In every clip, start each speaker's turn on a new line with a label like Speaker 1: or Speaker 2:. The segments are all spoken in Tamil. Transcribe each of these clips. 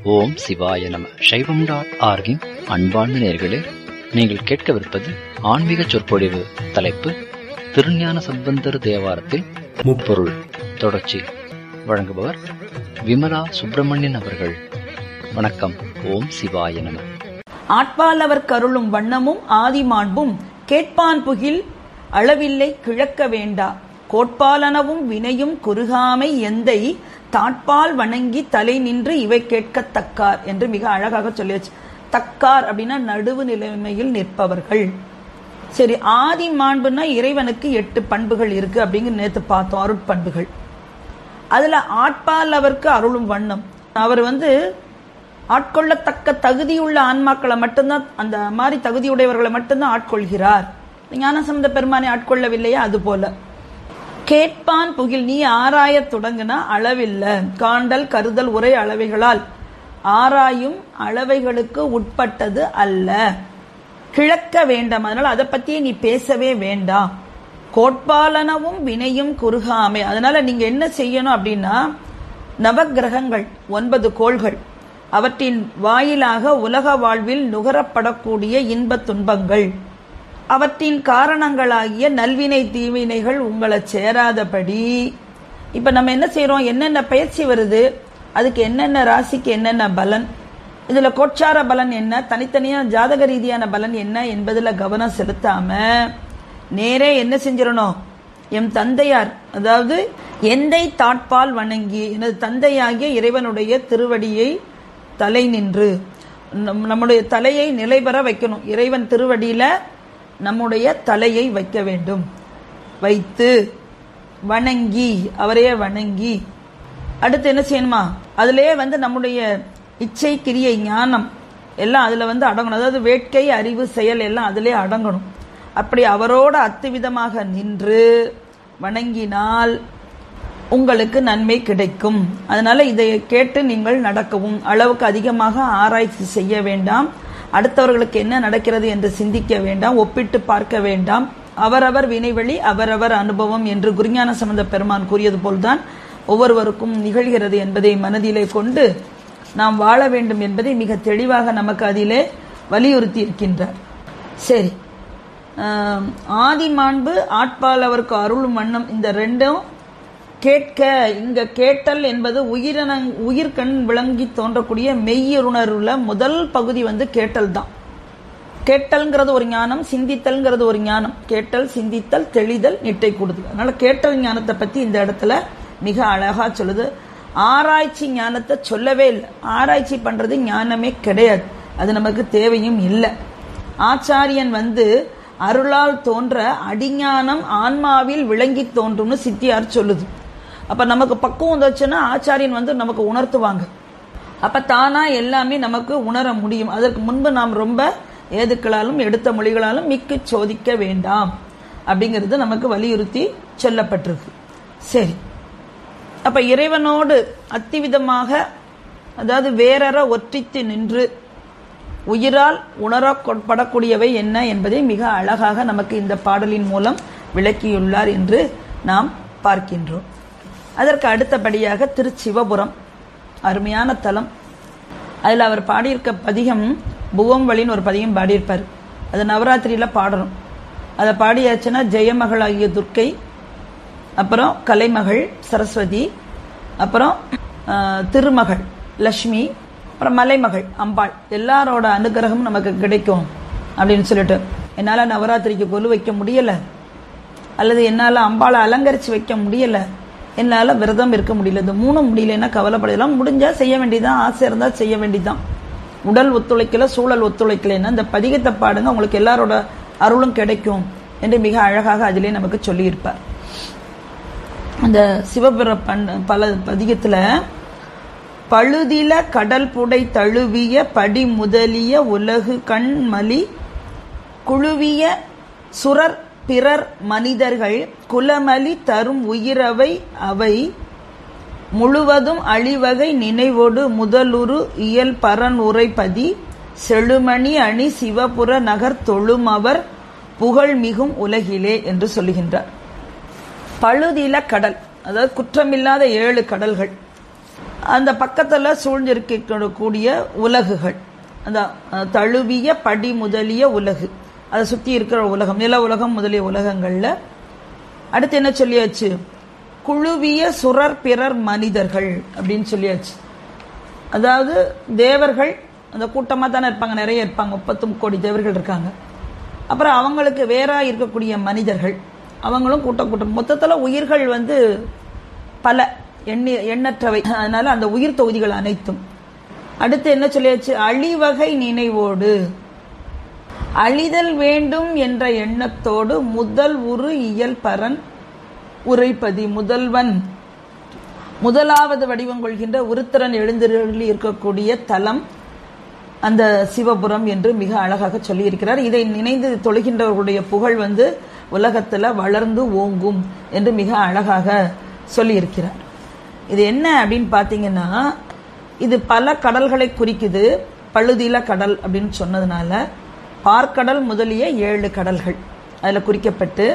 Speaker 1: ஓம் சிவாய நம சைவம் டாட் ஆர்கின் அன்பார்ந்த நேர்களே நீங்கள் கேட்கவிருப்பது ஆன்மீக சொற்பொழிவு தலைப்பு திருஞான சம்பந்தர் தேவாரத்தில் முப்பொருள் தொடர்ச்சி வழங்குபவர் விமலா சுப்பிரமணியன் அவர்கள் வணக்கம் ஓம் சிவாய நம
Speaker 2: ஆட்பாலவர் கருளும் வண்ணமும் ஆதிமாண்பும் கேட்பான் புகில் அளவில்லை கிழக்க வேண்டா கோட்பாலனவும் வினையும் குறுகாமை எந்தை தாட்பால் வணங்கி தலை நின்று இவை கேட்கத் தக்கார் என்று மிக அழகாக சொல்லியாச்சு தக்கார் அப்படின்னா நடுவு நிலைமையில் நிற்பவர்கள் சரி ஆதி மாண்புனா இறைவனுக்கு எட்டு பண்புகள் இருக்கு அப்படிங்கிற நேத்து பார்த்தோம் அருட்பண்புகள் அதுல ஆட்பாலவருக்கு அருளும் வண்ணம் அவர் வந்து ஆட்கொள்ளத்தக்க தகுதியுள்ள ஆன்மாக்களை மட்டும்தான் அந்த மாதிரி தகுதியுடையவர்களை மட்டும்தான் ஆட்கொள்கிறார் ஞானசம்பந்த பெருமானை ஆட்கொள்ளவில்லையா அது போல கேட்பான் புகில் நீ ஆராயத் தொடங்குனா அளவில்ல காண்டல் கருதல் உரை அளவைகளால் ஆராயும் அளவைகளுக்கு உட்பட்டது அல்ல கிழக்க வேண்டாம் அதனால அதை பத்தியே நீ பேசவே வேண்டாம் கோட்பாலனவும் வினையும் குறுகாமை அதனால நீங்க என்ன செய்யணும் அப்படின்னா நவக்கிரகங்கள் ஒன்பது கோள்கள் அவற்றின் வாயிலாக உலக வாழ்வில் நுகரப்படக்கூடிய இன்பத் துன்பங்கள் அவற்றின் காரணங்களாகிய நல்வினை தீவினைகள் உங்களை சேராதபடி இப்ப நம்ம என்ன செய்யறோம் என்னென்ன பயிற்சி வருது அதுக்கு என்னென்ன ராசிக்கு என்னென்ன பலன் இதுல கோட்சார பலன் என்ன தனித்தனியா ஜாதக ரீதியான பலன் என்ன என்பதுல கவனம் செலுத்தாம நேரே என்ன செஞ்சிடணும் எம் தந்தையார் அதாவது எந்தை தாட்பால் வணங்கி எனது தந்தையாகிய இறைவனுடைய திருவடியை தலை நின்று நம்- நம்முடைய தலையை நிலைபெற வைக்கணும் இறைவன் திருவடியில நம்முடைய தலையை வைக்க வேண்டும் வைத்து வணங்கி அவரையே வணங்கி அடுத்து என்ன செய்யணுமா அதுலயே வந்து நம்முடைய இச்சை கிரியை ஞானம் எல்லாம் அதுல வந்து அடங்கணும் அதாவது வேட்கை அறிவு செயல் எல்லாம் அதிலே அடங்கணும் அப்படி அவரோட அத்துவிதமாக நின்று வணங்கினால் உங்களுக்கு நன்மை கிடைக்கும் அதனால இதை கேட்டு நீங்கள் நடக்கவும் அளவுக்கு அதிகமாக ஆராய்ச்சி செய்ய வேண்டாம் அடுத்தவர்களுக்கு என்ன நடக்கிறது என்று சிந்திக்க வேண்டாம் ஒப்பிட்டு பார்க்க வேண்டாம் அவரவர் வினைவழி அவரவர் அனுபவம் என்று குருஞான சம்பந்த பெருமான் கூறியது போல்தான் ஒவ்வொருவருக்கும் நிகழ்கிறது என்பதை மனதிலே கொண்டு நாம் வாழ வேண்டும் என்பதை மிக தெளிவாக நமக்கு அதிலே வலியுறுத்தி இருக்கின்றார் சரி ஆம், ஆதி மாண்பு ஆட்பால் அவருக்கு அருளும் வண்ணம் இந்த ரெண்டும் கேட்க இங்க கேட்டல் என்பது உயிரின உயிர்கண் விளங்கி தோன்றக்கூடிய மெய்யுணர்வுல முதல் பகுதி வந்து கேட்டல் தான் கேட்டல்ங்கிறது ஒரு ஞானம் சிந்தித்தல்ங்கிறது ஒரு ஞானம் கேட்டல் சிந்தித்தல் தெளிதல் நிட்டை கூடுதல் அதனால கேட்டல் ஞானத்தை பத்தி இந்த இடத்துல மிக அழகா சொல்லுது ஆராய்ச்சி ஞானத்தை சொல்லவே இல்லை ஆராய்ச்சி பண்றது ஞானமே கிடையாது அது நமக்கு தேவையும் இல்லை ஆச்சாரியன் வந்து அருளால் தோன்ற அடிஞானம் ஆன்மாவில் விளங்கி தோன்றும்னு சித்தியார் சொல்லுது அப்ப நமக்கு பக்குவம் வந்துச்சுன்னா ஆச்சாரியன் வந்து நமக்கு உணர்த்துவாங்க அப்ப தானா எல்லாமே நமக்கு உணர முடியும் அதற்கு முன்பு நாம் ரொம்ப ஏதுக்களாலும் எடுத்த மொழிகளாலும் மிக்க சோதிக்க வேண்டாம் அப்படிங்கிறது நமக்கு வலியுறுத்தி சொல்லப்பட்டிருக்கு சரி அப்ப இறைவனோடு அத்திவிதமாக அதாவது வேறற ஒற்றித்து நின்று உயிரால் உணரப்படக்கூடியவை என்ன என்பதை மிக அழகாக நமக்கு இந்த பாடலின் மூலம் விளக்கியுள்ளார் என்று நாம் பார்க்கின்றோம் அதற்கு அடுத்தபடியாக திருச்சிவபுரம் அருமையான தலம் அதில் அவர் பாடியிருக்க பதிகம் புவம்வழின்னு ஒரு பதிகம் பாடியிருப்பார் அது நவராத்திரியில பாடணும் அதை பாடியாச்சுன்னா ஜெயமகளாகிய துர்க்கை அப்புறம் கலைமகள் சரஸ்வதி அப்புறம் ஆஹ், திருமகள் லக்ஷ்மி அப்புறம் மலைமகள் அம்பாள் எல்லாரோட அனுகிரகமும் நமக்கு கிடைக்கும் அப்படின்னு சொல்லிட்டு என்னால நவராத்திரிக்கு கொலு வைக்க முடியல அல்லது என்னால அம்பாளை அலங்கரிச்சு வைக்க முடியல என்னால விரதம் இருக்க முடியல இந்த மூணும் முடியலன்னா கவலைப்படலாம் முடிஞ்சா செய்ய வேண்டியதான் ஆசை இருந்தா செய்ய வேண்டியதான் உடல் ஒத்துழைக்கல சூழல் ஒத்துழைக்கலைன்னா இந்த பதிகத்தை பாடுங்க உங்களுக்கு எல்லாரோட அருளும் கிடைக்கும் என்று மிக அழகாக அதிலே நமக்கு சொல்லியிருப்பார் அந்த சிவபுர பண் பல பதிகத்துல பழுதில கடல் புடை தழுவிய படி முதலிய உலகு கண்மலி குழுவிய சுரர் பிறர் மனிதர்கள் குலமலி தரும் உயிரவை அவை முழுவதும் அழிவகை நினைவோடு முதலுரு இயல் பரன் உரைப்பதி செழுமணி அணி சிவபுர நகர் தொழுமவர் புகழ் மிகும் உலகிலே என்று சொல்லுகின்றார் பழுதில கடல் அதாவது குற்றமில்லாத ஏழு கடல்கள் அந்த பக்கத்தில் சூழ்ந்திருக்கக்கூடிய உலகுகள் அந்த அஹ், தழுவிய படி முதலிய உலகு அதை சுற்றி இருக்கிற உலகம் நில உலகம் முதலிய உலகங்களில் அடுத்து என்ன சொல்லியாச்சு குழுவிய சுரர் பிறர் மனிதர்கள் அப்படின்னு சொல்லியாச்சு அதாவது தேவர்கள் அந்த கூட்டமாக தானே இருப்பாங்க நிறைய இருப்பாங்க முப்பத்து கோடி தேவர்கள் இருக்காங்க அப்புறம் அவங்களுக்கு வேறா இருக்கக்கூடிய மனிதர்கள் அவங்களும் கூட்டம் கூட்டம் மொத்தத்தில் உயிர்கள் வந்து பல எண்ணி எண்ணற்றவை அதனால அந்த உயிர் தொகுதிகள் அனைத்தும் அடுத்து என்ன சொல்லியாச்சு அழிவகை நினைவோடு அழிதல் வேண்டும் என்ற எண்ணத்தோடு முதல் உரு இயல் பரன் உரைப்பதி முதல்வன் முதலாவது வடிவம் கொள்கின்ற உருத்திரன் எழுந்தருளி இருக்கக்கூடிய தலம் அந்த சிவபுரம் என்று மிக அழகாக சொல்லியிருக்கிறார் இதை நினைந்து தொழுகின்றவர்களுடைய புகழ் வந்து உலகத்துல வளர்ந்து ஓங்கும் என்று மிக அழகாக சொல்லியிருக்கிறார் இது என்ன அப்படின்னு பார்த்தீங்கன்னா இது பல கடல்களை குறிக்குது பழுதில கடல் அப்படின்னு சொன்னதுனால பார்க்கடல் முதலிய ஏழு கடல்கள் அதில் குறிக்கப்பட்டு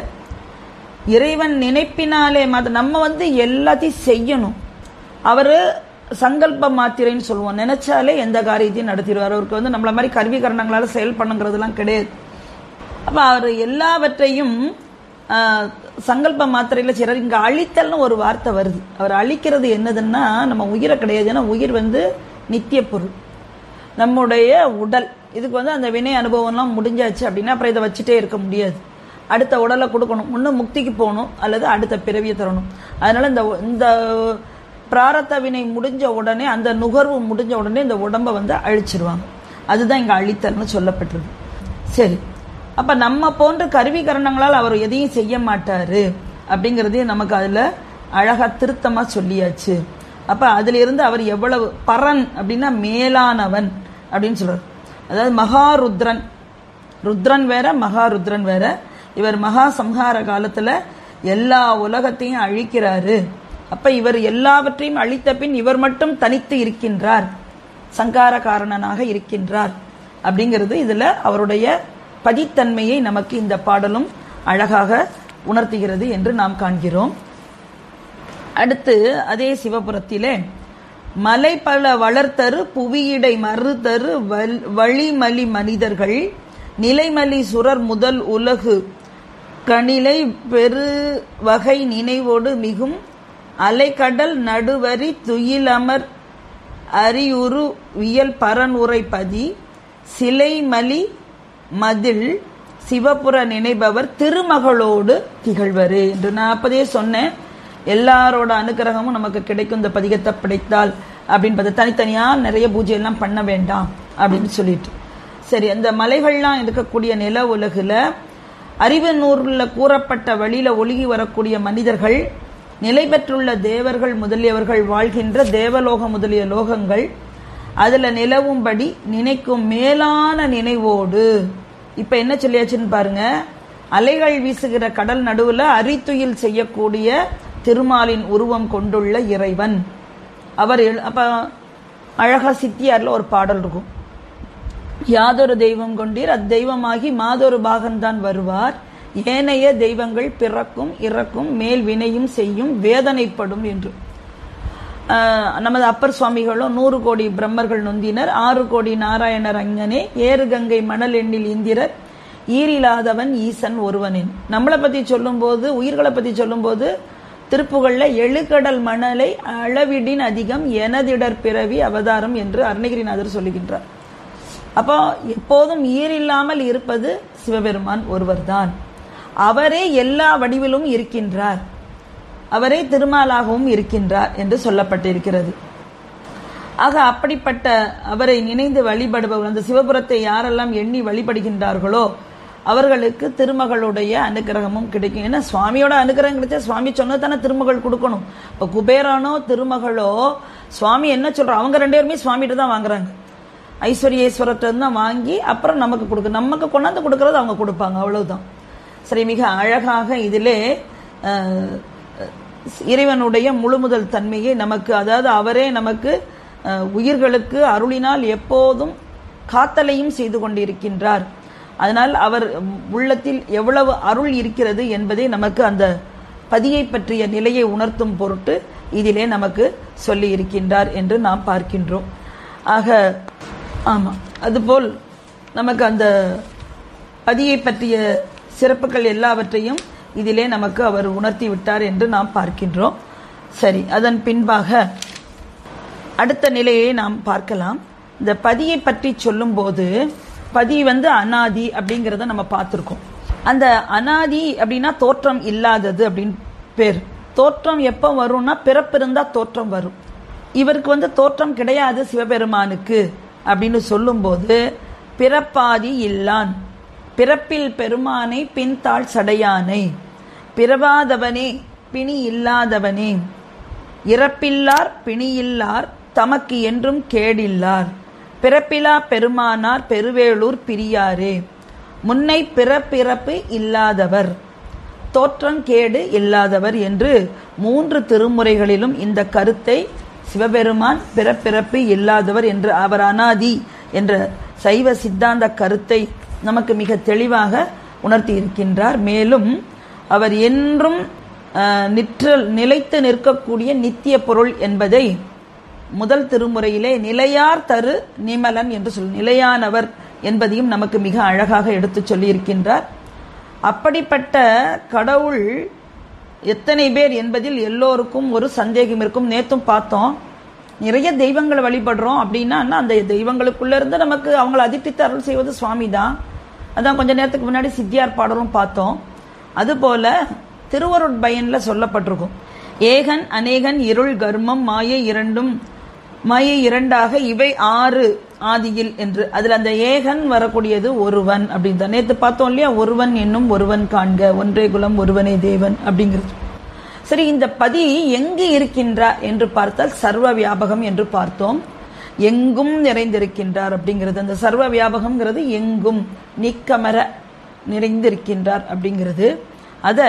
Speaker 2: இறைவன் நினைப்பினாலே மாத்த நம்ம வந்து எல்லாத்தையும் செய்யணும் அவரு சங்கல்ப மாத்திரைன்னு சொல்லுவோம் நினைச்சாலே எந்த காரியத்தையும் நடத்திடுவார் அவருக்கு வந்து நம்மள மாதிரி கருவி கரணங்களால செயல் பண்ணுங்கிறதுலாம் கிடையாது அப்ப அவர் எல்லாவற்றையும் ஆஹ், சங்கல்ப மாத்திரையில செய்றார் இங்க அழித்தல்னு ஒரு வார்த்தை வருது அவர் அழிக்கிறது என்னதுன்னா நம்ம உயிரை கிடையாது ஏன்னா உயிர் வந்து நித்திய பொருள் நம்முடைய உடல் இதுக்கு வந்து அந்த வினை அனுபவம்லாம் முடிஞ்சாச்சு அப்படின்னா அப்புறம் இதை வச்சுட்டே இருக்க முடியாது அடுத்த உடலை கொடுக்கணும் ஒன்று முக்திக்கு போகணும் அல்லது அடுத்த பிறவியை தரணும் அதனால இந்த இந்த பிராரத்த வினை முடிஞ்ச உடனே அந்த நுகர்வு முடிஞ்ச உடனே இந்த உடம்பை வந்து அழிச்சிருவாங்க அதுதான் இங்க அழித்தல்னு சொல்லப்பட்டிருக்கு சரி அப்ப நம்ம போன்ற கருவி கரணங்களால் அவர் எதையும் செய்ய மாட்டாரு அப்படிங்கறதையும் நமக்கு அதுல அழகா திருத்தமா சொல்லியாச்சு அப்ப அதுல இருந்து அவர் எவ்வளவு பரன் அப்படின்னா மேலானவன் அப்படின்னு சொல்றாரு அதாவது மகாருத்ரன் ருத்ரன் வேற மகாருத்ரன் வேற இவர் மகா சம்ஹார காலத்துல எல்லா உலகத்தையும் அழிக்கிறாரு அப்ப இவர் எல்லாவற்றையும் அழித்த பின் இவர் மட்டும் தனித்து இருக்கின்றார் சங்கார காரணனாக இருக்கின்றார் அப்படிங்கிறது இதுல அவருடைய பதித்தன்மையை நமக்கு இந்த பாடலும் அழகாக உணர்த்துகிறது என்று நாம் காண்கிறோம் அடுத்து அதே சிவபுரத்திலே மலை பல வளர்த்தரு புவியிடை மறுதரு வல்- வழிமலி மனிதர்கள் நிலைமலி சுரர் முதல் உலகு கணிலை பெரு வகை நினைவோடு மிகும் அலைக்கடல் நடுவரி துயிலமர் அரியுரு வியல் பரனுரை பதி சிலைமலி மதில் சிவபுர நினைபவர் திருமகளோடு திகழ்வரு என்று நான் அப்பதே சொன்னேன் எல்லாரோட அனுக்கிரகமும் நமக்கு கிடைக்கும் இந்த பதிகத்தை படைத்தால் அப்படின்னு பார்த்தா தனித்தனியா நிறைய பூஜை எல்லாம் பண்ண வேண்டாம் அப்படின்னு சொல்லிட்டு சரி அந்த மலைகள்லாம் இருக்கக்கூடிய நில உலகுல அறிவு நூறுல கூறப்பட்ட வழியில ஒழுகி வரக்கூடிய மனிதர்கள் நிலை பெற்றுள்ள தேவர்கள் முதலியவர்கள் வாழ்கின்ற தேவலோகம் முதலிய லோகங்கள் அதுல நிலவும்படி நினைக்கும் மேலான நினைவோடு இப்ப என்ன சொல்லியாச்சுன்னு பாருங்க அலைகள் வீசுகிற கடல் நடுவுல அரித்துயில் செய்யக்கூடிய திருமாலின் உருவம் கொண்டுள்ள இறைவன் அவர் எழு- அப்ப அழகா சித்தியார்ல ஒரு பாடல் இருக்கும் யாதொரு தெய்வம் கொண்டீர் அத்தெய்வமாகி மாதொரு பாகன்தான் வருவார் ஏனைய தெய்வங்கள் பிறக்கும் இறக்கும் மேல் வினையும் செய்யும் வேதனைப்படும் என்று ஆஹ், நமது அப்பர் சுவாமிகளும் நூறு கோடி பிரம்மர்கள் நொந்தினர் ஆறு கோடி நாராயணர் அங்கனே ஏறு கங்கை மணல் எண்ணில் இந்திரர் ஈரில்லாதவன் ஈசன் ஒருவனின் நம்மளை பத்தி சொல்லும்போது உயிர்களை பத்தி சொல்லும்போது திருப்புகள்ல எழுகடல் மணலை அளவிடின் அதிகம் எனதிடர் பிறவி அவதாரம் என்று அருணகிரிநாதர் சொல்லுகின்றார் அப்போ எப்போதும் ஈரில்லாமல் இருப்பது சிவபெருமான் ஒருவர்தான் அவரே எல்லா வடிவிலும் இருக்கின்றார் அவரே திருமாலாகவும் இருக்கின்றார் என்று சொல்லப்பட்டிருக்கிறது ஆக அப்படிப்பட்ட அவரை நினைந்து வழிபடுபவர் அந்த சிவபுரத்தை யாரெல்லாம் எண்ணி வழிபடுகின்றார்களோ அவர்களுக்கு திருமகளுடைய அனுக்கிரகமும் கிடைக்கும் ஏன்னா சுவாமியோட அனுக்கிரகம் கிடைச்சா சுவாமி சொன்னது தானே திருமகள் கொடுக்கணும் இப்போ குபேரானோ திருமகளோ சுவாமி என்ன சொல்றோம் அவங்க ரெண்டு பேருமே சுவாமிகிட்ட தான் வாங்குறாங்க ஐஸ்வர்யேஸ்வரத்தை தான் வாங்கி அப்புறம் நமக்கு கொடுக்க நமக்கு கொண்டாந்து கொடுக்கறது அவங்க கொடுப்பாங்க அவ்வளவுதான் சரி மிக அழகாக இதிலே அஹ், இறைவனுடைய முழுமுதல் தன்மையை நமக்கு அதாவது அவரே நமக்கு அஹ், உயிர்களுக்கு அருளினால் எப்போதும் காத்தலையும் செய்து கொண்டிருக்கின்றார் அதனால் அவர் உள்ளத்தில் எவ்வளவு அருள் இருக்கிறது என்பதை நமக்கு அந்த பதியை பற்றிய நிலையை உணர்த்தும் பொருட்டு இதிலே நமக்கு சொல்லி இருக்கின்றார் என்று நாம் பார்க்கின்றோம் ஆக ஆமா அதுபோல் நமக்கு அந்த பதியை பற்றிய சிறப்புகள் எல்லாவற்றையும் இதிலே நமக்கு அவர் உணர்த்தி விட்டார் என்று நாம் பார்க்கின்றோம் சரி அதன் பின்பாக அடுத்த நிலையை நாம் பார்க்கலாம் இந்த பதியை பற்றி சொல்லும்போது பதி வந்து அனாதி அப்படிங்கிறத நம்ம பார்த்துருக்கோம் அந்த அனாதி அப்படின்னா தோற்றம் இல்லாதது அப்படின்னு பேர் தோற்றம் எப்போ வரும்னா பிறப்பு இருந்தா தோற்றம் வரும் இவருக்கு வந்து தோற்றம் கிடையாது சிவபெருமானுக்கு அப்படின்னு சொல்லும்போது பிறப்பாதி இல்லான் பிறப்பில் பெருமானை பின்தாள் சடையானை பிறவாதவனே பிணி இல்லாதவனே இறப்பில்லார் பிணியில்லார் தமக்கு என்றும் கேடில்லார் பிறப்பிலா பெருமானார் பெருவேளூர் பிரியாரே முன்னை பிறப்பிறப்பு இல்லாதவர் தோற்றங்கேடு இல்லாதவர் என்று மூன்று திருமுறைகளிலும் இந்த கருத்தை சிவபெருமான் பிறப்பிறப்பு இல்லாதவர் என்று அவர் அனாதி என்ற சைவ சித்தாந்த கருத்தை நமக்கு மிக தெளிவாக உணர்த்தி இருக்கின்றார் மேலும் அவர் என்றும் அஹ், நிற்றல் நிலைத்து நிற்கக்கூடிய நித்திய பொருள் என்பதை முதல் திருமுறையிலே நிலையார் தரு நிமலன் என்று சொல் நிலையானவர் என்பதையும் நமக்கு மிக அழகாக எடுத்துச் சொல்லியிருக்கின்றார் அப்படிப்பட்ட கடவுள் எத்தனை பேர் என்பதில் எல்லோருக்கும் ஒரு சந்தேகம் இருக்கும் நேத்தும் பார்த்தோம் நிறைய தெய்வங்களை வழிபடுறோம் அப்படின்னா அந்த தெய்வங்களுக்குள்ள இருந்து நமக்கு அவங்களை அதிர்ஷ்டித்து அருள் செய்வது சுவாமி தான் அதான் கொஞ்ச நேரத்துக்கு முன்னாடி சித்தியார் பாடலும் பார்த்தோம் அதுபோல திருவருட்பயன்ல சொல்லப்பட்டிருக்கும் ஏகன் அநேகன் இருள் கர்மம் மாயை இரண்டும் மாயை இரண்டாக இவை ஆறு ஆதியில் என்று அதுல அந்த ஏகன் வரக்கூடியது ஒருவன் அப்படின்னு தான் நேத்து பார்த்தோம் இல்லையா ஒருவன் என்னும் ஒருவன் காண்க ஒன்றே குலம் ஒருவனே தேவன் அப்படிங்கிறது சரி இந்த பதி எங்கு இருக்கின்றார் என்று பார்த்தால் சர்வ வியாபகம் என்று பார்த்தோம் எங்கும் நிறைந்திருக்கின்றார் அப்படிங்கிறது அந்த சர்வ வியாபகம்ங்கிறது எங்கும் நிக்கமர நிறைந்திருக்கின்றார் அப்படிங்கிறது அத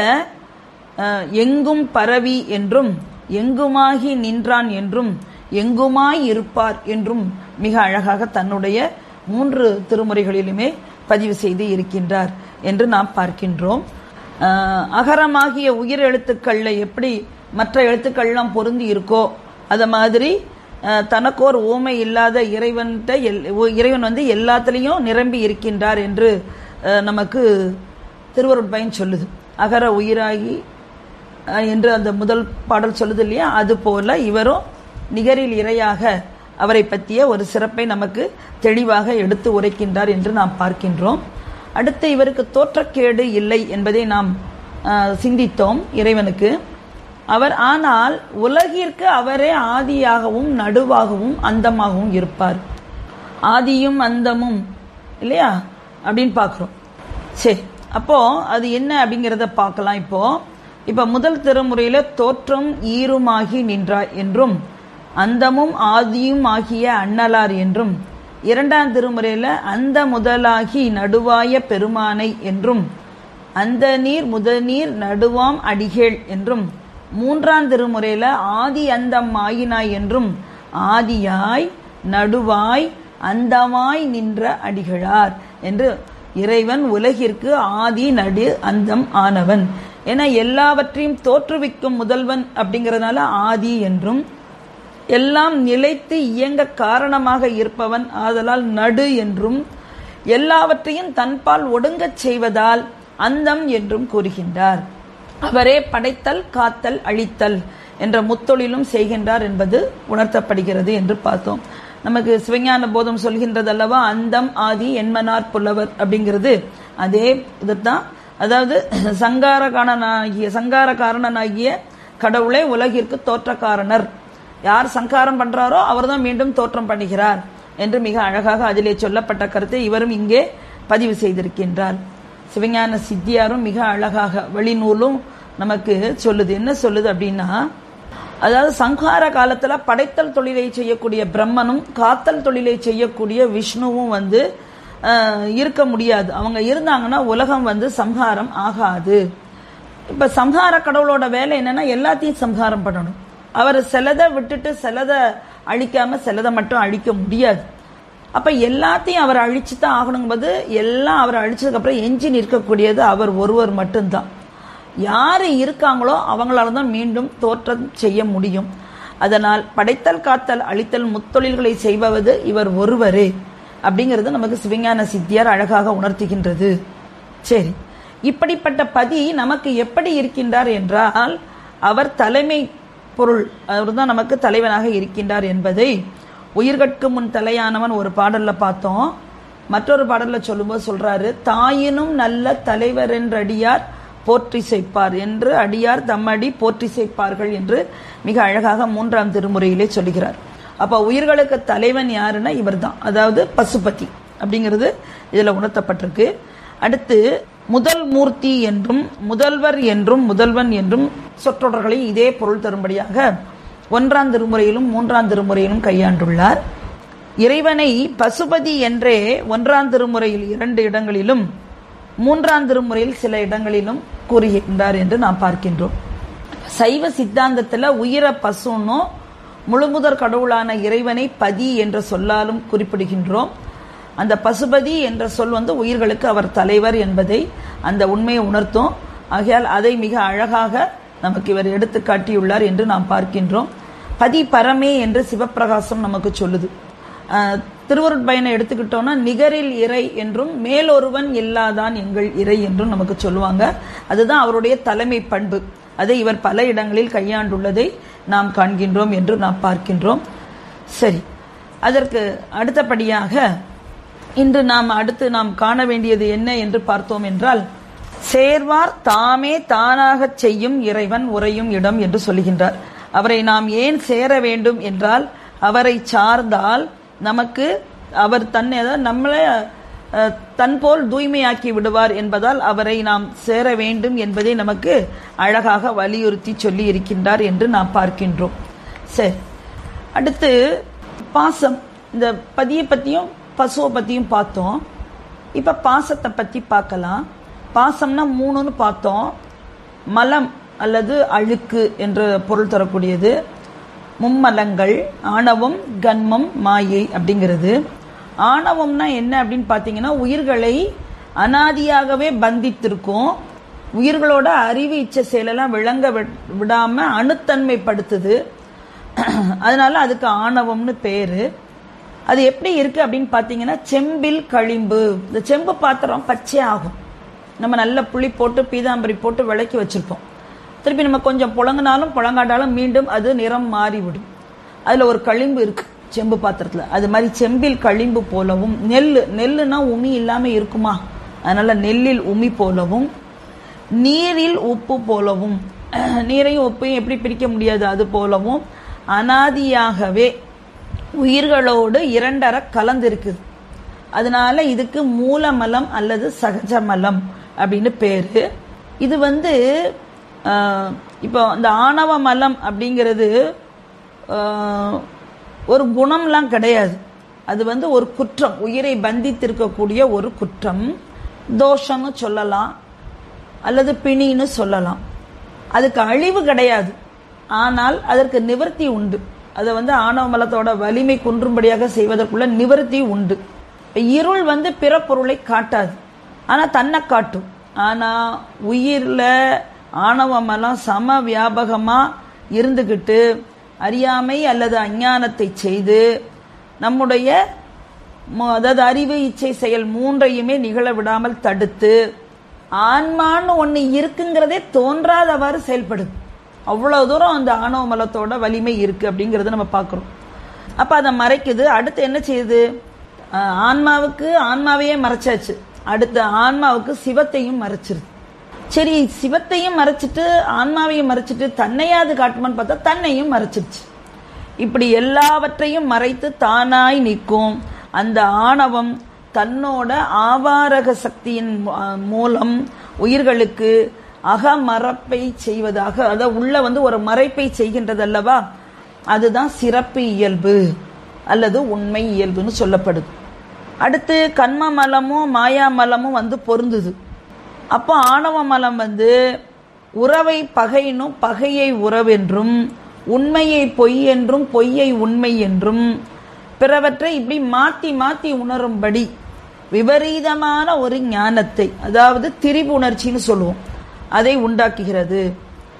Speaker 2: அஹ், எங்கும் பரவி என்றும் எங்குமாகி நின்றான் என்றும் எங்குமாய் இருப்பார் என்றும் மிக அழகாக தன்னுடைய மூன்று திருமுறைகளிலுமே பதிவு செய்து இருக்கின்றார் என்று நாம் பார்க்கின்றோம் அஹ், அகரமாகிய உயிர் எழுத்துக்கள்ல எப்படி மற்ற எழுத்துக்கள்லாம் பொருந்தி இருக்கோ அத மாதிரி அஹ், தனக்கோர் ஓமை இல்லாத இறைவன்கிட்ட எல்- ஒ- இறைவன் வந்து எல்லாத்துலேயும் நிரம்பி இருக்கின்றார் என்று அஹ், நமக்கு திருவருட்பயன் சொல்லுது அகர உயிராகி அஹ், என்று அந்த முதல் பாடல் சொல்லுது இல்லையா அது போல இவரும் நிகரில் இரையாக அவரை பற்றிய ஒரு சிறப்பை நமக்கு தெளிவாக எடுத்து உரைக்கின்றார் என்று நாம் பார்க்கின்றோம் அடுத்து இவருக்கு தோற்றக்கேடு இல்லை என்பதை நாம் அஹ், சிந்தித்தோம் இறைவனுக்கு அவர் ஆனால் உலகிற்கு அவரே ஆதியாகவும் நடுவாகவும் அந்தமாகவும் இருப்பார் ஆதியும் அந்தமும் இல்லையா அப்படின்னு பார்க்குறோம் சரி அப்போ அது என்ன அப்படிங்கிறத பார்க்கலாம் இப்போ இப்ப முதல் திருமுறையில தோற்றம் ஈருமாகி நின்றாய் என்றும் அந்தமும் ஆதியும் ஆகிய அண்ணலார் என்றும் இரண்டாம் திருமுறையில அந்த முதலாகி நடுவாய பெருமானை என்றும் அந்த நீர் முதநீர் நடுவாம் அடிகேள் என்றும் மூன்றாம் திருமுறையில ஆதி அந்தம் ஆயினாய் என்றும் ஆதியாய் நடுவாய் அந்தமாய் நின்ற அடிகளார் என்று இறைவன் உலகிற்கு ஆதி நடு அந்தம் ஆனவன் என எல்லாவற்றையும் தோற்றுவிக்கும் முதல்வன் அப்படிங்கறதுனால ஆதி என்றும் எல்லாம் நிலைத்து இயங்க காரணமாக இருப்பவன் ஆதலால் நடு என்றும் எல்லாவற்றையும் தன்பால் ஒடுங்கச் செய்வதால் அந்தம் என்றும் கூறுகின்றார் அவரே படைத்தல் காத்தல் அழித்தல் என்ற முத்தொழிலும் செய்கின்றார் என்பது உணர்த்தப்படுகிறது என்று பார்த்தோம் நமக்கு சிவஞான போதம் சொல்கின்றது அல்லவா அந்தம் ஆதி என்மனார் புலவர் அப்படிங்கிறது அதே இதுதான் அதாவது சங்கார காரணனாகிய சங்கார காரணனாகிய கடவுளே உலகிற்கு தோற்றக்காரணர் யார் சங்காரம் பண்றாரோ அவர்தான் மீண்டும் தோற்றம் பண்ணுகிறார் என்று மிக அழகாக அதிலே சொல்லப்பட்ட கருத்தை இவரும் இங்கே பதிவு செய்திருக்கின்றார் சிவஞான சித்தியாரும் மிக அழகாக வெளிநூலும் நமக்கு சொல்லுது என்ன சொல்லுது அப்படின்னா அதாவது சங்கார காலத்துல படைத்தல் தொழிலை செய்யக்கூடிய பிரம்மனும் காத்தல் தொழிலை செய்யக்கூடிய விஷ்ணுவும் வந்து அஹ், இருக்க முடியாது அவங்க இருந்தாங்கன்னா உலகம் வந்து சம்ஹாரம் ஆகாது இப்ப சம்ஹார கடவுளோட வேலை என்னன்னா எல்லாத்தையும் சம்ஹாரம் பண்ணணும் அவர் சிலதை விட்டுட்டு சிலதை அழிக்காம சிலதை மட்டும் அழிக்க முடியாது அப்ப எல்லாத்தையும் அவர் அழிச்சு தான் ஆகணுங்கும்போது எல்லாம் அவர் அழிச்சதுக்கு அப்புறம் எஞ்சி நிற்கக்கூடியது அவர் ஒருவர் மட்டும்தான் யாரு இருக்காங்களோ அவங்களால தான் மீண்டும் தோற்றம் செய்ய முடியும் அதனால் படைத்தல் காத்தல் அழித்தல் முத்தொழில்களை செய்பவது இவர் ஒருவரே அப்படிங்கிறது நமக்கு சிவஞான சித்தியார் அழகாக உணர்த்துகின்றது சரி இப்படிப்பட்ட பதி நமக்கு எப்படி இருக்கின்றார் என்றால் அவர் தலைமை பொருள் அவர் தான் நமக்கு தலைவனாக இருக்கின்றார் என்பதை உயிர்கட்கு முன் தலையானவன் ஒரு பாடல்ல பார்த்தோம் மற்றொரு பாடல்ல சொல்லும்போது சொல்றாரு தாயினும் நல்ல தலைவர் என்றடியார் போற்றி செய்ப்பார் என்று அடியார் தம்மடி போற்றி செய்ப்பார்கள் என்று மிக அழகாக மூன்றாம் திருமுறையிலே சொல்லுகிறார் அப்ப உயிர்களுக்கு தலைவன் யாருன்னா இவர்தான் அதாவது பசுபதி அப்படிங்கிறது இதுல உணர்த்தப்பட்டிருக்கு அடுத்து முதல் மூர்த்தி என்றும் முதல்வர் என்றும் முதல்வன் என்றும் சொற்றொடர்களை இதே பொருள் தரும்படியாக ஒன்றாம் திருமுறையிலும் மூன்றாம் திருமுறையிலும் கையாண்டுள்ளார் இறைவனை பசுபதி என்றே ஒன்றாம் திருமுறையில் இரண்டு இடங்களிலும் மூன்றாம் திருமுறையில் சில இடங்களிலும் கூறுகின்றார் என்று நாம் பார்க்கின்றோம் சைவ சித்தாந்தத்துல உயிர பசுன்னும் முழுமுதற் கடவுளான இறைவனை பதி என்ற சொல்லாலும் குறிப்பிடுகின்றோம் அந்த பசுபதி என்ற சொல் வந்து உயிர்களுக்கு அவர் தலைவர் என்பதை அந்த உண்மையை உணர்த்தும் ஆகையால் அதை மிக அழகாக நமக்கு இவர் எடுத்து காட்டியுள்ளார் என்று நாம் பார்க்கின்றோம் பதி பரமே என்று சிவப்பிரகாசம் நமக்கு சொல்லுது அஹ், திருவருட்பயனை எடுத்துக்கிட்டோம்னா நிகரில் இறை என்றும் மேலொருவன் இல்லாதான் எங்கள் இறை என்றும் நமக்கு சொல்லுவாங்க அதுதான் அவருடைய தலைமை பண்பு அதை இவர் பல இடங்களில் கையாண்டுள்ளதை நாம் காண்கின்றோம் என்று நாம் பார்க்கின்றோம் சரி அதற்கு அடுத்தபடியாக இன்று நாம் அடுத்து நாம் காண வேண்டியது என்ன என்று பார்த்தோம் என்றால் சேர்வார் தாமே தானாகச் செய்யும் இறைவன் உறையும் இடம் என்று சொல்லுகின்றார் அவரை நாம் ஏன் சேர வேண்டும் என்றால் அவரை சார்ந்தால் நமக்கு அவர் தன்னை அதாவது நம்மளை அஹ், தன் போல் தூய்மையாக்கி விடுவார் என்பதால் அவரை நாம் சேர வேண்டும் என்பதை நமக்கு அழகாக வலியுறுத்தி சொல்லி இருக்கின்றார் என்று நாம் பார்க்கின்றோம் சரி அடுத்து பாசம் இந்த பதியை பத்தியும் பசுவை பத்தியும் பார்த்தோம் இப்ப பாசத்தை பத்தி பார்க்கலாம் பாசம்னா மூணுன்னு பார்த்தோம் மலம் அல்லது அழுக்கு என்ற பொருள் தரக்கூடியது மும்மலங்கள் ஆணவம் கன்மம் மாயை அப்படிங்கிறது ஆணவம்னா என்ன அப்படின்னு பார்த்தீங்கன்னா உயிர்களை அனாதியாகவே பந்தித்திருக்கும் உயிர்களோட அறிவு இச்சை செயலெல்லாம் விளங்க வி- விடாம அணுத்தன்மைப்படுத்துது அதனால அதுக்கு ஆணவம்னு பேரு அது எப்படி இருக்கு அப்படின்னு பார்த்தீங்கன்னா செம்பில் களிம்பு இந்த செம்பு பாத்திரம் பச்சை ஆகும் நம்ம நல்ல புளி போட்டு பீதாம்பரி போட்டு விளக்கி வச்சிருப்போம் திருப்பி நம்ம கொஞ்சம் புழங்கினாலும் புழங்காட்டாலும் மீண்டும் அது நிறம் மாறிவிடும் அதுல ஒரு களிம்பு இருக்கு செம்பு பாத்திரத்துல அது மாதிரி செம்பில் களிம்பு போலவும் நெல் நெல்லுனா உமி இல்லாம இருக்குமா அதனால நெல்லில் உமி போலவும் நீரில் உப்பு போலவும் நீரையும் உப்பையும் எப்படி பிரிக்க முடியாது அது போலவும் அனாதியாகவே உயிர்களோடு இரண்டர கலந்திருக்குது அதனால இதுக்கு மூலமலம் அல்லது சகஜமலம் அப்படின்னு பேரு இது வந்து ஆஹ், இப்போ இந்த ஆணவ மலம் அப்படிங்கிறது ஆஹ், ஒரு குணம்லாம் கிடையாது அது வந்து ஒரு குற்றம் உயிரை பந்தித்திருக்கக்கூடிய ஒரு குற்றம் தோஷம்னு சொல்லலாம் அல்லது பிணின்னு சொல்லலாம் அதுக்கு அழிவு கிடையாது ஆனால் அதற்கு நிவர்த்தி உண்டு அதை வந்து ஆணவ மலத்தோட வலிமை குன்றும்படியாக செய்வதற்குள்ள நிவர்த்தி உண்டு இருள் வந்து பிற பொருளை காட்டாது ஆனா தன்னை காட்டும் ஆனா உயிர்ல ஆணவ மலம் சம வியாபகமா இருந்துகிட்டு அறியாமை அல்லது அஞ்ஞானத்தை செய்து நம்முடைய மு- அதாவது அறிவு இச்சை செயல் மூன்றையுமே நிகழ விடாமல் தடுத்து ஆன்மான்னு ஒண்ணு இருக்குங்கிறதே தோன்றாதவாறு செயல்படுது அவ்வளவு தூரம் அந்த ஆணவ மலத்தோட வலிமை இருக்கு அப்படிங்கறத நம்ம பார்க்கிறோம் அப்ப அதை மறைக்குது அடுத்து என்ன செய்யுது ஆஹ் ஆன்மாவுக்கு ஆன்மாவையே மறைச்சாச்சு அடுத்து ஆன்மாவுக்கு சிவத்தையும் மறைச்சிருது சரி சிவத்தையும் மறைச்சிட்டு ஆன்மாவையும் மறைச்சிட்டு தன்னையாவது காட்டுமான்னு பார்த்தா தன்னையும் மறைச்சிருச்சு இப்படி எல்லாவற்றையும் மறைத்து தானாய் நிற்கும் அந்த ஆணவம் தன்னோட ஆவாரக சக்தியின் மூ- அஹ் மூலம் உயிர்களுக்கு அகமறப்பை செய்வதாக அதாவது உள்ள வந்து ஒரு மறைப்பை செய்கின்றது அல்லவா அதுதான் சிறப்பு இயல்பு அல்லது உண்மை இயல்புன்னு சொல்லப்படுது அடுத்து கண்ம மலமும் மாயா மலமும் வந்து பொருந்துது அப்போ ஆணவ மலம் வந்து உறவை பகைனும் பகையை உறவென்றும் உண்மையை பொய் என்றும் பொய்யை உண்மை என்றும் பிறவற்றை இப்படி மாத்தி மாத்தி உணரும்படி விபரீதமான ஒரு ஞானத்தை அதாவது திரிபு உணர்ச்சின்னு சொல்லுவோம் அதை உண்டாக்குகிறது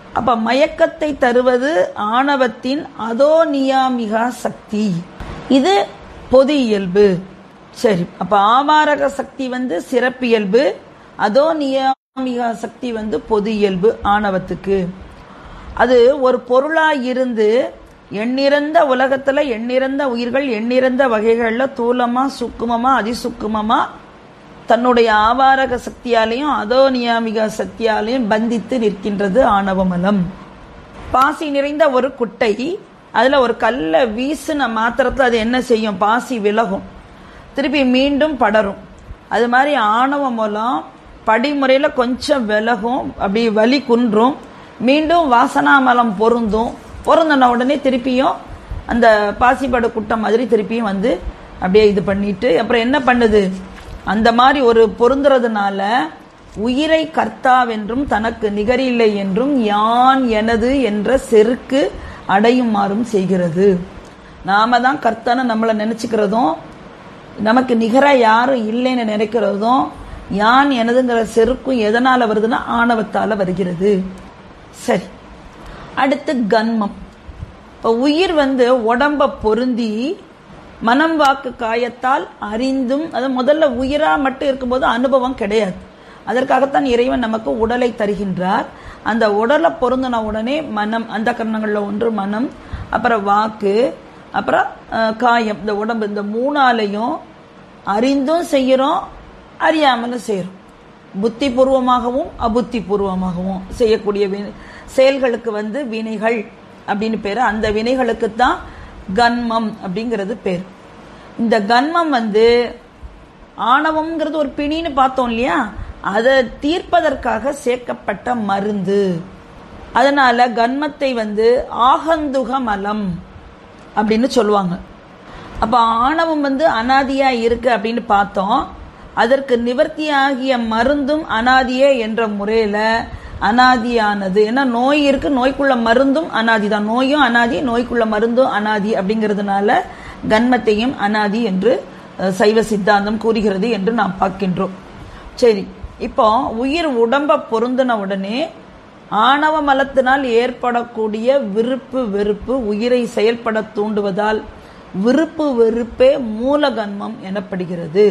Speaker 2: அப்ப மயக்கத்தை தருவது ஆணவத்தின் அதோநியாமிகா சக்தி இது பொது இயல்பு சரி அப்ப ஆவாரக சக்தி வந்து சிறப்பியல்பு அதோ நியாமிகா சக்தி வந்து பொது இயல்பு ஆணவத்துக்கு அது ஒரு பொருளா இருந்து எண்ணிறந்த உலகத்துல எண்ணிறந்த உயிர்கள் எண்ணிறந்த வகைகள்ல தூலமா சுக்குமமா அதிசுக்குமமா தன்னுடைய ஆவாரக சக்தியாலையும் அதோ நியாமிக சக்தியாலையும் பந்தித்து நிற்கின்றது ஆணவமலம் பாசி நிறைந்த ஒரு குட்டை அதுல ஒரு கல்லை வீசின மாத்திரத்துல அது என்ன செய்யும் பாசி விலகும் திருப்பி மீண்டும் படரும் அது மாதிரி ஆணவ மூலம் படிமுறையில கொஞ்சம் விலகும் அப்படி வலி குன்றும் மீண்டும் வாசனாமலம் பொருந்தும் பொருந்தின உடனே திருப்பியும் அந்த பாசிப்பட குட்டம் மாதிரி திருப்பியும் வந்து அப்படியே இது பண்ணிட்டு அப்புறம் என்ன பண்ணுது அந்த மாதிரி ஒரு பொருந்துறதுனால உயிரை கர்த்தாவென்றும் தனக்கு நிகரில்லை என்றும் யான் எனது என்ற செருக்கு அடையுமாறும் செய்கிறது நாம தான் கர்த்தான்னு நம்மளை நினைச்சுக்கிறதும் நமக்கு நிகரா யாரும் இல்லைன்னு நினைக்கிறதும் யான் எனதுங்கிற செருக்கும் எதனால வருதுன்னா ஆணவத்தால வருகிறது சரி அடுத்து கன்மம் இப்போ உயிர் வந்து உடம்ப பொருந்தி மனம் வாக்கு காயத்தால் அறிந்தும் அது முதல்ல உயிரா மட்டும் இருக்கும்போது அனுபவம் கிடையாது அதற்காகத்தான் இறைவன் நமக்கு உடலை தருகின்றார் அந்த உடலை பொருந்தின உடனே மனம் அந்த கரணங்களில் ஒன்று மனம் அப்புறம் வாக்கு அப்புறம் அஹ், காயம் இந்த உடம்பு இந்த மூணாலையும் அறிந்தும் செய்கிறோம் அறியாமலும் செய்கிறோம் புத்தி பூர்வமாகவும் அபுத்தி பூர்வமாகவும் செய்யக்கூடிய வி- செயல்களுக்கு வந்து வினைகள் அப்படின்னு பேரு அந்த வினைகளுக்கு தான் கன்மம் அப்படிங்கிறது பேர் இந்த கன்மம் வந்து ஆணவம்ங்கிறது ஒரு பிணின்னு பார்த்தோம் இல்லையா அதை தீர்ப்பதற்காக சேர்க்கப்பட்ட மருந்து அதனால கன்மத்தை வந்து ஆகந்துக மலம் அப்படின்னு சொல்லுவாங்க அப்ப ஆணவம் வந்து அனாதியா இருக்கு அப்படின்னு பார்த்தோம் அதற்கு நிவர்த்தியாகிய மருந்தும் அனாதியே என்ற முறையில அனாதியானது ஏன்னா நோய் இருக்கு நோய்க்குள்ள மருந்தும் அனாதி தான் நோயும் அனாதி நோய்க்குள்ள மருந்தும் அனாதி அப்படிங்கிறதுனால கன்மத்தையும் அனாதி என்று அஹ், சைவ சித்தாந்தம் கூறுகிறது என்று நாம் பார்க்கின்றோம் சரி இப்போ உயிர் உடம்ப பொருந்தின உடனே ஆணவ மலத்தினால் ஏற்படக்கூடிய விருப்பு வெறுப்பு உயிரை செயல்பட தூண்டுவதால் விருப்பு வெறுப்பே மூலகன்மம் எனப்படுகிறது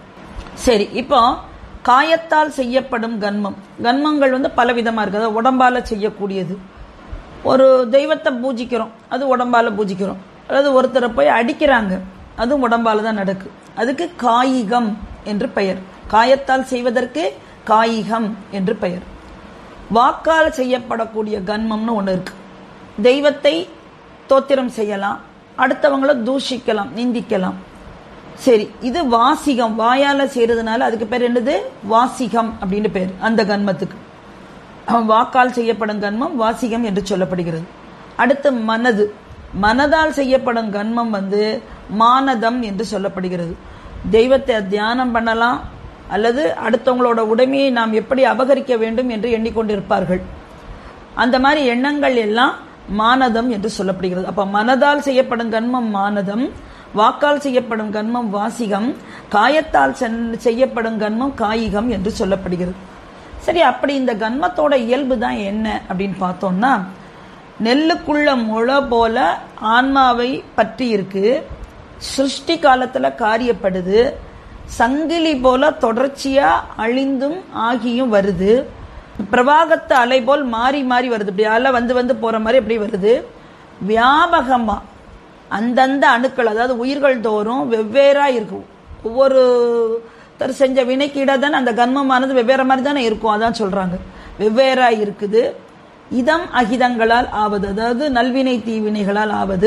Speaker 2: சரி இப்போ காயத்தால் செய்யப்படும் கன்மம் கன்மங்கள் வந்து பலவிதமா இருக்கு அதாவது உடம்பால செய்யக்கூடியது ஒரு தெய்வத்தை பூஜிக்கிறோம் அது உடம்பால பூஜிக்கிறோம் அதாவது ஒருத்தரை போய் அடிக்கிறாங்க அதுவும் உடம்பால தான் நடக்கு அதுக்கு காயிகம் என்று பெயர் காயத்தால் செய்வதற்கு காயிகம் என்று பெயர் வாக்கால் செய்யப்படக்கூடிய கன்மம்னு ஒன்று இருக்கு தெய்வத்தை தோத்திரம் செய்யலாம் அடுத்தவங்கள தூஷிக்கலாம் நிந்திக்கலாம் சரி இது வாசிகம் வாயால செய்யறதுனால அதுக்கு பேர் என்னது வாசிகம் அப்படின்னு பேர் அந்த கன்மத்துக்கு வாக்கால் செய்யப்படும் கன்மம் வாசிகம் என்று சொல்லப்படுகிறது அடுத்து மனது மனதால் செய்யப்படும் கன்மம் வந்து மானதம் என்று சொல்லப்படுகிறது தெய்வத்தை தியானம் பண்ணலாம் அல்லது அடுத்தவங்களோட உடைமையை நாம் எப்படி அபகரிக்க வேண்டும் என்று எண்ணிக்கொண்டிருப்பார்கள் அந்த மாதிரி எண்ணங்கள் எல்லாம் மானதம் என்று சொல்லப்படுகிறது அப்ப மனதால் செய்யப்படும் கன்மம் மானதம் வாக்கால் செய்யப்படும் கன்மம் வாசிகம் காயத்தால் சென்- செய்யப்படும் கன்மம் காயிகம் என்று சொல்லப்படுகிறது சரி அப்படி இந்த கன்மத்தோட இயல்பு தான் என்ன அப்படின்னு பார்த்தோம்னா நெல்லுக்குள்ள முளை போல ஆன்மாவை பற்றி இருக்கு சிருஷ்டி காலத்துல காரியப்படுது சங்கிலி போல தொடர்ச்சியா அழிந்தும் ஆகியும் வருது பிரவாகத்து அலை போல் மாறி மாறி வருது இப்படி அலை வந்து வந்து போற மாதிரி இப்படி வருது வியாபகமா அந்தந்த அணுக்கள் அதாவது உயிர்கள் தோறும் வெவ்வேறா இருக்கும் ஒவ்வொரு தர் செஞ்ச வினைக்கு தானே அந்த கர்மமானது வெவ்வேறு மாதிரி தானே இருக்கும் அதான் சொல்றாங்க வெவ்வேறா இருக்குது இதம் அகிதங்களால் ஆவது அதாவது நல்வினை தீவினைகளால் ஆவது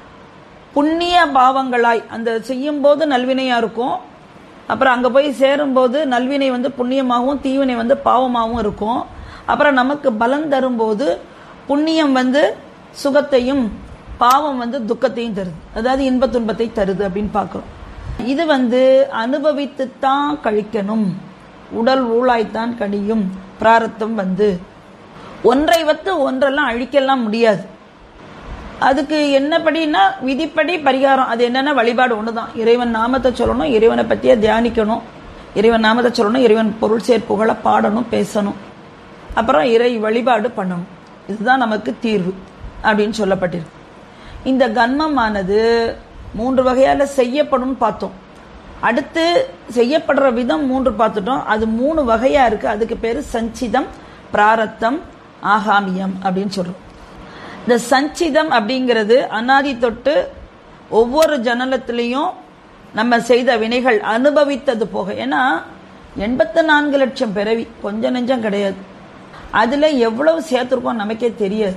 Speaker 2: புண்ணிய பாவங்களாய் அந்த செய்யும் போது நல்வினையா இருக்கும் அப்புறம் அங்க போய் சேரும்போது நல்வினை வந்து புண்ணியமாகவும் தீவினை வந்து பாவமாகவும் இருக்கும் அப்புறம் நமக்கு பலன் தரும்போது புண்ணியம் வந்து சுகத்தையும் பாவம் வந்து துக்கத்தையும் தருது அதாவது இன்ப துன்பத்தை தருது அப்படின்னு பார்க்கிறோம் இது வந்து அனுபவித்துத்தான் கழிக்கணும் உடல் ஊழாய்த்தான் கழியும் பிராரத்தம் வந்து ஒன்றை வைத்து ஒன்றெல்லாம் அழிக்கலாம் முடியாது அதுக்கு என்னப்படின்னா விதிப்படி பரிகாரம் அது என்னன்னா வழிபாடு ஒண்ணுதான் இறைவன் நாமத்தை சொல்லணும் இறைவனை பத்தியே தியானிக்கணும் இறைவன் நாமத்தை சொல்லணும் இறைவன் பொருள் சேர்ப்புகளை பாடணும் பேசணும் அப்புறம் இறை வழிபாடு பண்ணணும் இதுதான் நமக்கு தீர்வு அப்படின்னு சொல்லப்பட்டிருக்கு இந்த கன்மமானது மூன்று வகையால செய்யப்படும் பார்த்தோம் அடுத்து செய்யப்படுற விதம் மூன்று பார்த்துட்டோம் அது மூணு வகையா இருக்கு அதுக்கு பேரு சஞ்சிதம் பிராரத்தம் ஆகாமியம் அப்படின்னு சொல்றோம் இந்த சஞ்சிதம் அப்படிங்கிறது அனாதி தொட்டு ஒவ்வொரு ஜனலத்திலையும் நம்ம செய்த வினைகள் அனுபவித்தது போக ஏன்னா எண்பத்தி நான்கு லட்சம் பிறவி கொஞ்சம் நெஞ்சம் கிடையாது அதுல எவ்வளவு சேர்த்திருக்கோம் நமக்கே தெரியாது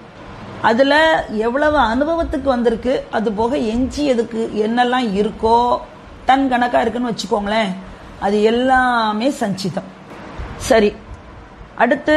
Speaker 2: அதுல எவ்வளவு அனுபவத்துக்கு வந்திருக்கு அது போக எஞ்சியதுக்கு என்னெல்லாம் இருக்கோ டன் கணக்கா இருக்குன்னு வச்சுக்கோங்களேன் அது எல்லாமே சஞ்சிதம் சரி அடுத்து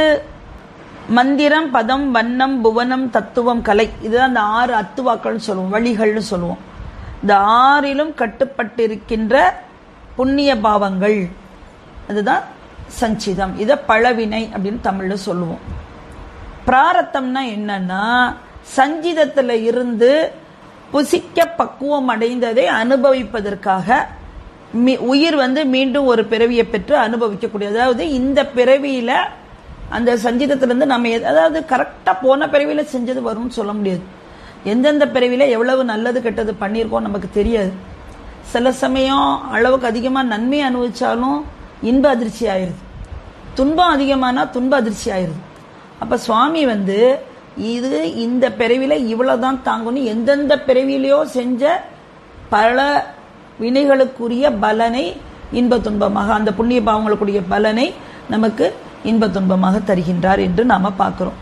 Speaker 2: மந்திரம் பதம் வண்ணம் புவனம் தத்துவம் கலை இதுதான் அந்த ஆறு அத்துவாக்கள்னு சொல்லுவோம் வழிகள்னு சொல்லுவோம் இந்த ஆறிலும் கட்டுப்பட்டிருக்கின்ற புண்ணிய பாவங்கள் அதுதான் சஞ்சிதம் இதை பழவினை அப்படின்னு தமிழ்ல சொல்லுவோம் பிராரத்தம்னா என்னன்னா சஞ்சிதத்துல இருந்து புசிக்க பக்குவம் அடைந்ததை அனுபவிப்பதற்காக மீ- உயிர் வந்து மீண்டும் ஒரு பிறவியை பெற்று அனுபவிக்கக்கூடிய அதாவது இந்த பிறவியில அந்த சஞ்சிதத்திலிருந்து நம்ம எது- அதாவது கரெக்டா போன பிறவியில செஞ்சது வரும்னு சொல்ல முடியாது எந்தெந்த பிறவியில எவ்வளவு நல்லது கெட்டது பண்ணியிருக்கோம் நமக்கு தெரியாது சில சமயம் அளவுக்கு அதிகமா நன்மை அனுபவிச்சாலும் இன்ப அதிர்ச்சி ஆயிருது துன்பம் அதிகமானா துன்ப அதிர்ச்சி ஆயிருது அப்ப சுவாமி வந்து இது இந்த பிறவில இவ்வளவுதான் தாங்கணும் எந்தெந்த பிறவிலையோ செஞ்ச பல வினைகளுக்குரிய பலனை இன்ப துன்பமாக அந்த புண்ணிய பாவங்களுக்குரிய பலனை நமக்கு இன்ப துன்பமாக தருகின்றார் என்று நாம பார்க்கிறோம்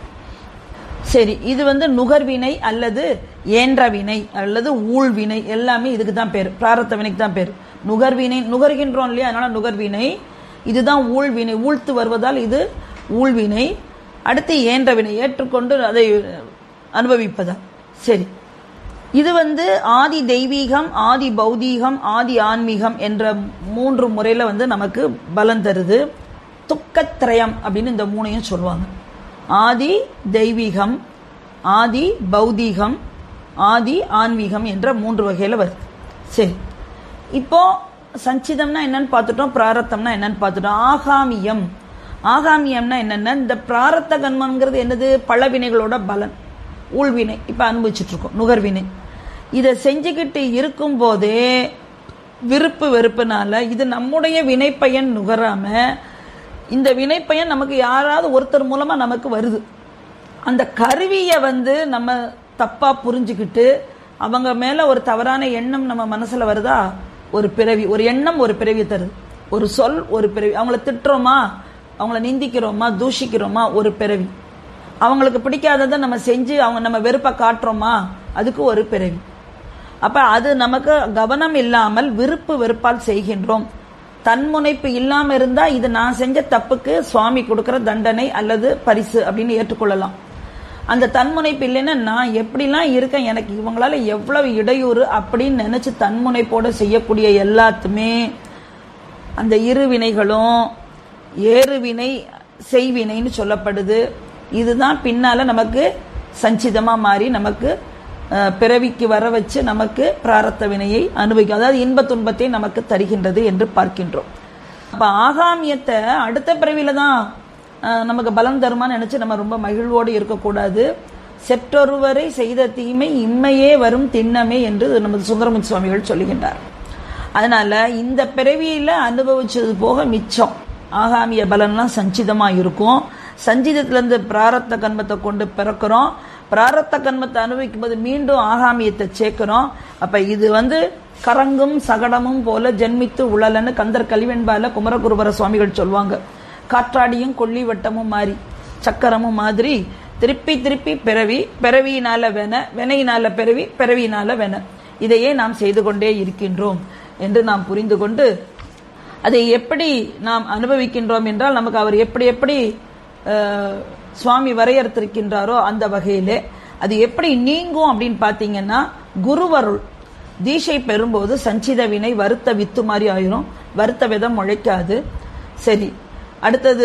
Speaker 2: சரி இது வந்து நுகர்வினை அல்லது ஏன்ற வினை அல்லது ஊழ்வினை எல்லாமே இதுக்கு தான் பேர் பிராரத்த வினைக்கு தான் பேர் நுகர்வினை நுகர்கின்றோம் இல்லையா அதனால நுகர்வினை இதுதான் ஊழ்வினை ஊழ்த்து வருவதால் இது ஊழ்வினை அடுத்து ஏன்ற வினை ஏற்றுக்கொண்டு அதை அனுபவிப்பதா சரி இது வந்து ஆதி தெய்வீகம் ஆதி பௌதீகம் ஆதி ஆன்மீகம் என்ற மூன்று முறையில வந்து நமக்கு பலன் தருது துக்கத்திரயம் அப்படின்னு இந்த மூணையும் சொல்லுவாங்க ஆதி தெய்வீகம் ஆதி பௌதீகம் ஆதி ஆன்மீகம் என்ற மூன்று வகையில வருது சரி இப்போ சஞ்சிதம்னா என்னன்னு பார்த்துட்டோம் பிராரத்தம்னா என்னன்னு பார்த்துட்டோம் ஆகாமியம் ஆகாமியம்னா என்னன்னா இந்த பிராரத்த கன்மங்கிறது என்னது பழவினைகளோட பலன் ஊழ்வினை இப்ப அனுபவிச்சுட்டு இருக்கோம் நுகர்வினை இதை செஞ்சுக்கிட்டு இருக்கும் போதே விருப்பு வெறுப்புனால இது நம்முடைய வினைப்பயன் நுகராம இந்த வினைப்பயன் நமக்கு யாராவது ஒருத்தர் மூலமா நமக்கு வருது அந்த கருவியை வந்து நம்ம தப்பா புரிஞ்சுக்கிட்டு அவங்க மேல ஒரு தவறான எண்ணம் நம்ம மனசுல வருதா ஒரு பிறவி ஒரு எண்ணம் ஒரு பிறவி தருது ஒரு சொல் ஒரு பிறவி அவங்கள திட்டுறோமா அவங்கள நிந்திக்கிறோமா தூஷிக்கிறோமா ஒரு பிறவி அவங்களுக்கு பிடிக்காததை நம்ம செஞ்சு அவங்க நம்ம வெறுப்பை காட்டுறோமா அதுக்கு ஒரு பிறவி அப்ப அது நமக்கு கவனம் இல்லாமல் விருப்பு வெறுப்பால் செய்கின்றோம் தன்முனைப்பு இல்லாம இருந்தா இது நான் செஞ்ச தப்புக்கு சுவாமி கொடுக்கிற தண்டனை அல்லது பரிசு அப்படின்னு ஏற்றுக்கொள்ளலாம் அந்த தன்முனைப்பு இல்லைன்னா நான் எப்படிலாம் இருக்கேன் எனக்கு இவங்களால எவ்வளவு இடையூறு அப்படின்னு நினைச்சு தன்முனைப்போட செய்யக்கூடிய எல்லாத்துமே அந்த இரு வினைகளும் ஏறுவினை செய்வினைன்னு சொல்லப்படுது இதுதான் பின்னால நமக்கு சஞ்சிதமா மாறி நமக்கு அஹ், பிறவிக்கு வர வச்சு நமக்கு பிராரத்த வினையை அனுபவிக்கும் அதாவது இன்ப துன்பத்தை நமக்கு தருகின்றது என்று பார்க்கின்றோம் அப்ப ஆகாமியத்தை அடுத்த பிறவில தான் அஹ், நமக்கு பலம் தருமான்னு நினைச்சு நம்ம ரொம்ப மகிழ்வோடு இருக்கக்கூடாது செற்றொருவரை செய்த தீமை இம்மையே வரும் திண்ணமே என்று நமது சுந்தரமுத்து சுவாமிகள் சொல்லுகின்றார் அதனால இந்த பிறவியில அனுபவிச்சது போக மிச்சம் ஆகாமிய பலன்லாம் சஞ்சிதமா இருக்கும் சஞ்சிதத்துல இருந்து பிராரத்த கன்மத்தை கொண்டு பிறக்கிறோம் பிராரத்த கன்மத்தை அனுபவிக்கும் போது மீண்டும் ஆகாமியத்தை சேர்க்கிறோம் அப்ப இது வந்து கரங்கும் சகடமும் போல ஜென்மித்து உழலன்னு கந்தர் கலிவெண்பால குமரகுருபர சுவாமிகள் சொல்லுவாங்க காற்றாடியும் கொல்லி வட்டமும் மாறி சக்கரமும் மாதிரி திருப்பி திருப்பி பிறவி பிறவியினால வென வெனையினால பிறவி பிறவியினால வென இதையே நாம் செய்து கொண்டே இருக்கின்றோம் என்று நாம் புரிந்து கொண்டு அதை எப்படி நாம் அனுபவிக்கின்றோம் என்றால் நமக்கு அவர் எப்படி எப்படி அஹ், சுவாமி வரையறுத்திருக்கின்றாரோ அந்த வகையிலே அது எப்படி நீங்கும் அப்படின்னு பார்த்தீங்கன்னா குருவருள் தீஷை பெறும்போது சஞ்சித வினை வருத்த வித்து மாதிரி ஆயிரும் வருத்த விதம் முளைக்காது சரி அடுத்தது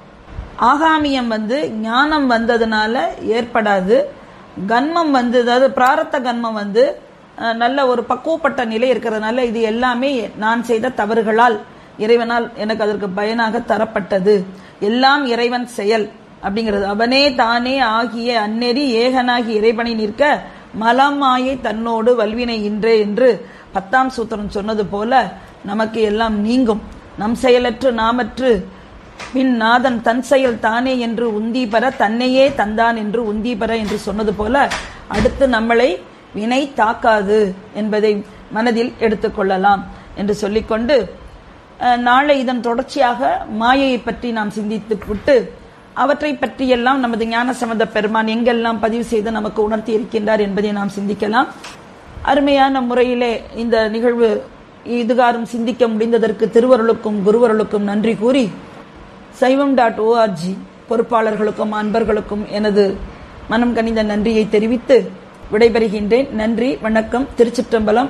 Speaker 2: ஆகாமியம் வந்து ஞானம் வந்ததுனால ஏற்படாது கன்மம் வந்து அதாவது பிராரத்த கன்மம் வந்து அஹ், நல்ல ஒரு பக்குவப்பட்ட நிலை இருக்கிறதுனால இது எல்லாமே நான் செய்த தவறுகளால் இறைவனால் எனக்கு அதற்கு பயனாக தரப்பட்டது எல்லாம் இறைவன் செயல் அப்படிங்கிறது அவனே தானே ஆகிய அந்நெறி ஏகனாகி இறைவனை நிற்க மலமாயை தன்னோடு வல்வினை இன்றே என்று பத்தாம் சூத்திரம் சொன்னது போல நமக்கு எல்லாம் நீங்கும் நம் செயலற்று நாமற்று பின் நாதன் தன் செயல் தானே என்று உந்தி பெற தன்னையே தந்தான் என்று உந்தி பெற என்று சொன்னது போல அடுத்து நம்மளை வினை தாக்காது என்பதை மனதில் எடுத்துக்கொள்ளலாம் என்று சொல்லிக்கொண்டு அஹ், நாளை இதன் தொடர்ச்சியாக மாயையை பற்றி நாம் சிந்தித்து விட்டு அவற்றை பற்றியெல்லாம் நமது ஞான சம்பந்த பெருமான் எங்கெல்லாம் பதிவு செய்து நமக்கு உணர்த்தி இருக்கின்றார் என்பதை நாம் சிந்திக்கலாம் அருமையான முறையிலே இந்த நிகழ்வு இதுகாரும் சிந்திக்க முடிந்ததற்கு திருவருளுக்கும் குருவருளுக்கும் நன்றி கூறி சைவம் டாட் ஓஆர்ஜி பொறுப்பாளர்களுக்கும் அன்பர்களுக்கும் எனது மனம் கனிந்த நன்றியை தெரிவித்து விடைபெறுகின்றேன் நன்றி வணக்கம் திருச்சிற்றம்பலம்